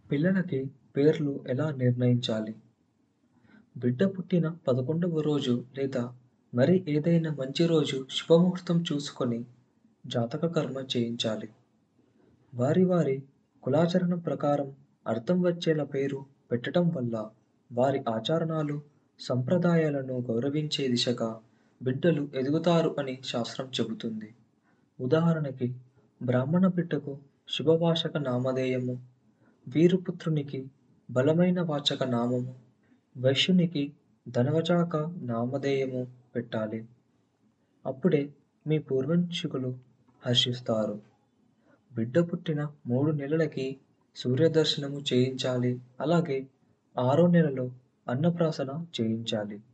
పిల్లలకి పేర్లు ఎలా నిర్ణయించాలి? బిడ్డ పుట్టిన పదకొండవ రోజు లేదా మరి ఏదైనా మంచి రోజు శుభముహూర్తం చూసుకొని జాతక కర్మ చేయించాలి. వారి వారి కులాచరణం ప్రకారం అర్థం వచ్చేలా పేరు పెట్టటం వల్ల వారి ఆచారాలు, సంప్రదాయాలను గౌరవించే దిశగా బిడ్డలు ఎదుగుతారు అని శాస్త్రం చెబుతుంది. ఉదాహరణకి బ్రాహ్మణ బిడ్డకు శుభవాచక నామధేయము, వీరపుత్రునికి బలమైన వాచక నామము, వైశ్యునికి ధనవాచక నామధేయము పెట్టాలి. అప్పుడే మీ పూర్వీకులు హర్షిస్తారు. బిడ్డ పుట్టిన మూడు నెలలకి సూర్యదర్శనము చేయించాలి అలాగే ఆరో నెలలో అన్నప్రాసన చేయించాలి.